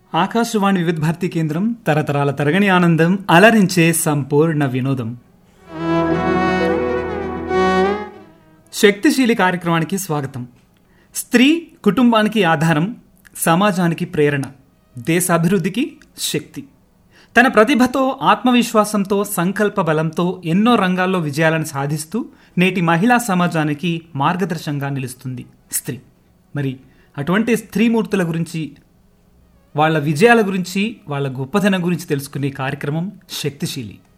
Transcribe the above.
ఆకాశవాణి వివిధ భారతి కేంద్రం తరతరాల తరగని ఆనందం అలరించే సంపూర్ణ వినోదం శక్తిశీలి కార్యక్రమానికి స్వాగతం స్త్రీ కుటుంబానికి ఆధారం సమాజానికి ప్రేరణ దేశ అభివృద్ధికి శక్తి తన ప్రతిభతో ఆత్మవిశ్వాసంతో సంకల్ప బలంతో ఎన్నో రంగాల్లో విజయాలను సాధిస్తూ నేటి మహిళా సమాజానికి మార్గదర్శంగా నిలుస్తుంది స్త్రీ మరి అటువంటి స్త్రీమూర్తుల గురించి వాళ్ళ విజయాల గురించి వాళ్ళ గొప్పతనం గురించి తెలుసుకునే కార్యక్రమం శక్తిశీలి